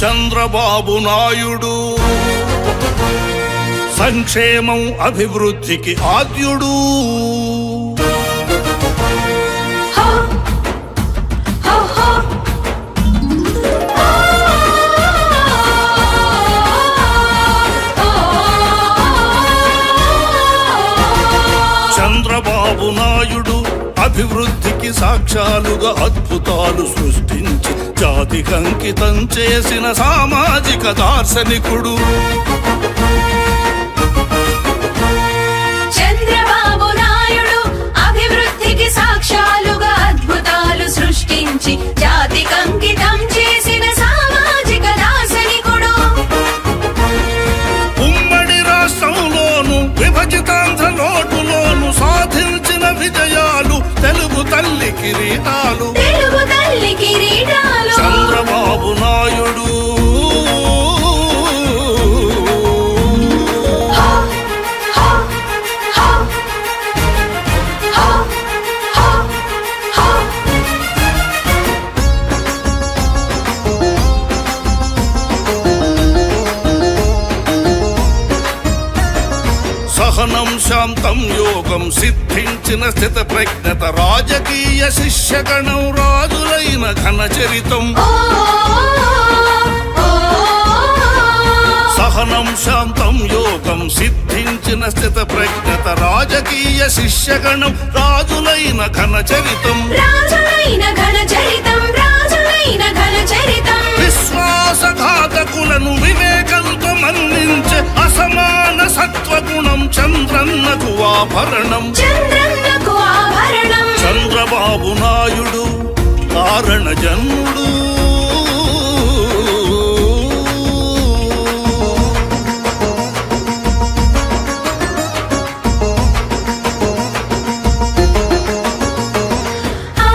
చంద్రబాబు నాయుడు సంక్షేమం అభివృద్ధికి ఆద్యుడు హో హో హో చంద్రబాబు నాయుడు అభివృద్ధికి సాక్ష్యాలుగా అద్భుతాలు సృష్టించి జాతికి అంకితం చేసిన సామాజిక దార్శనికుడు చంద్రబాబు నాయుడు అభివృద్ధికి సాక్ష్యాలుగా అద్భుతాలు సృష్టించి జాతికి అంకితం చేసిన సామాజిక దార్శనికుడు ఉమ్మడి రాష్ట్రంలోను విభజితాంధ్ర లోటులోను సాధించిన విజయాలు తెలుగు తల్లి కిరీటాలు తెలుగు తల్లి కిరీటాలు చంద్రబాబు నాయుడు హో హో హో హో హో హో సహనం శాంతం యోగం సిద్ధించిన స్థిత ప్రజ్ఞత రాజకీయ శిష్యగణం రాజులైన ఘన చరితం ఓ ఓ సహనం శాంతం యోగం సిద్ధించిన స్థిత ప్రజ్ఞత రాజకీయ శిష్యగణం రాజులైన ఘన చరితం రాజులైన ఘన చరితం రాజులైన ఘన చరితం విశ్వాసఘాతకులను వివేకంతో మన్నించే అసమాన సత్వగుణం చంద్రన్నకు ఆభరణం చంద్రన్నకు ఆభరణం చంద్రబాబు నాయుడు కారణ జన్ముడు ఆ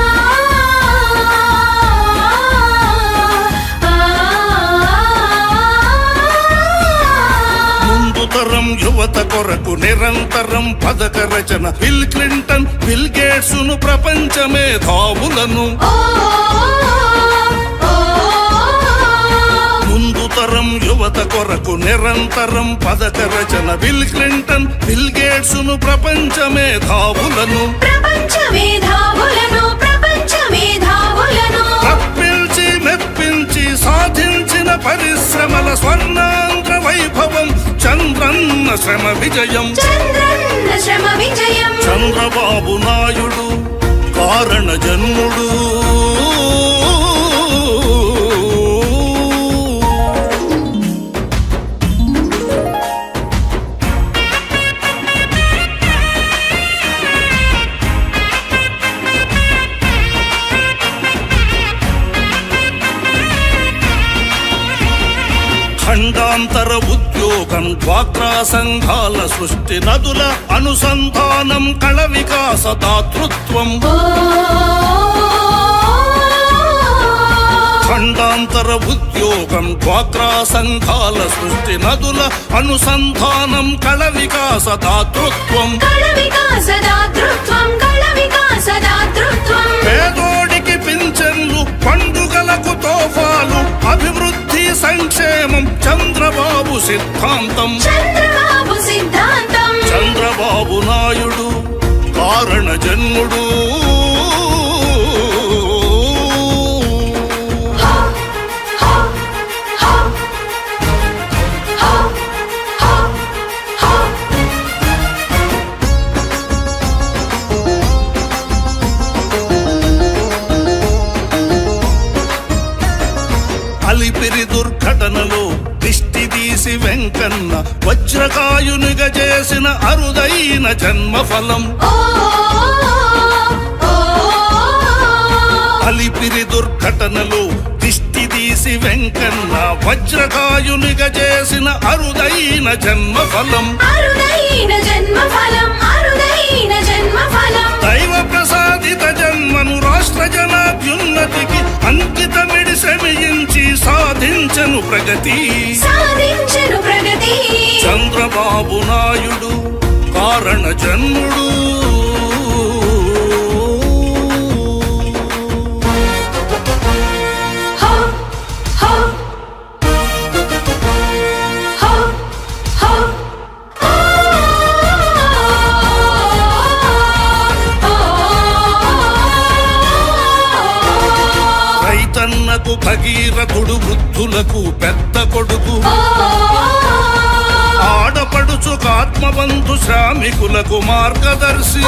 ముందు తరం యువత కొరకు నిరంతరం పథక రచన బిల్ క్లింటన్ బిల్ గేట్స్ ను ప్రపంచ మేధావులను ఓ ముందు తరం యువత కొరకు నిరంతరం పథక రచన బిల్ క్లింటన్ బిల్ గేట్స్ ను ప్రపంచ మేధావులను ప్రపంచ మేధావులను ప్రపంచ మేధావులను తప్పించి మెప్పించి సాధించిన పరిశ్రమల స్వర్ణాంధ్ర వైభవం చంద్రన్న శ్రమ విజయం చంద్రన్న శ్రమ విజయం చంద్రబాబు నాయుడు కారణ జన్ముడు ఖండాంతర ఉద్యోగం డ్వాక్రా సంఘాల సృష్టి నదుల అనుసంధానం కళ వికాస దాతృత్వం ఓ ఖండాంతర ఉద్యోగం డ్వాక్రా సంఘాల సృష్టి నదుల అనుసంధానం కళ వికాస దాతృత్వం కళ వికాస దాతృత్వం కళ వికాస దాతృత్వం పేదోడికి పింఛన్లు పండుగలకు తోఫాలు అభివృద్ధి సంక్షేమం చంద్రబాబు సిద్ధాంతం చంద్రబాబు సిద్ధాంతం చంద్రబాబు నాయుడు కారణ జన్ముడు హో హో హో హో హో హో అలిపిరి దుర్ఘటనలో దిష్టి తీసి వెంకన్న వజ్రకాయునిగా చేసిన అరుదైన జన్మఫలం ఓ ఓ అలిపిరి దుర్ఘటనలో దిష్టి తీసి వెంకన్న వజ్రకాయునిగా చేసిన అరుదైన జన్మఫలం అరుదైన జన్మ ఫలం అరుదైన జన్మ ఫలం దైవ ప్రసాదిత జన్మను రాష్ట్ర జనాభ్యున్నతికి అంకితమిడి శ్రమించి సాధించను ప్రగతి సాధించెను ప్రగతి చంద్రబాబు నాయుడు కారణ జన్ముడు హో హో పాలకులకు భగీరథుడు వృద్ధులకు పెద్ద కొడుకు ఆడపడుచుకు ఆత్మబంధు శ్రామికులకు మార్గదర్శి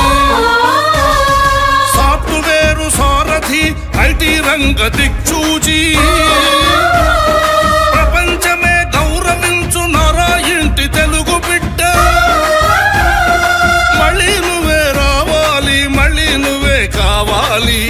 సాఫ్ట్వేరు సారథి ఐటీ రంగ దిక్చూచి ప్రపంచమే గౌరవించు నారాయింటి తెలుగు బిడ్డ మళ్ళీ నువ్వే రావాలి మళ్ళీ నువ్వే కావాలి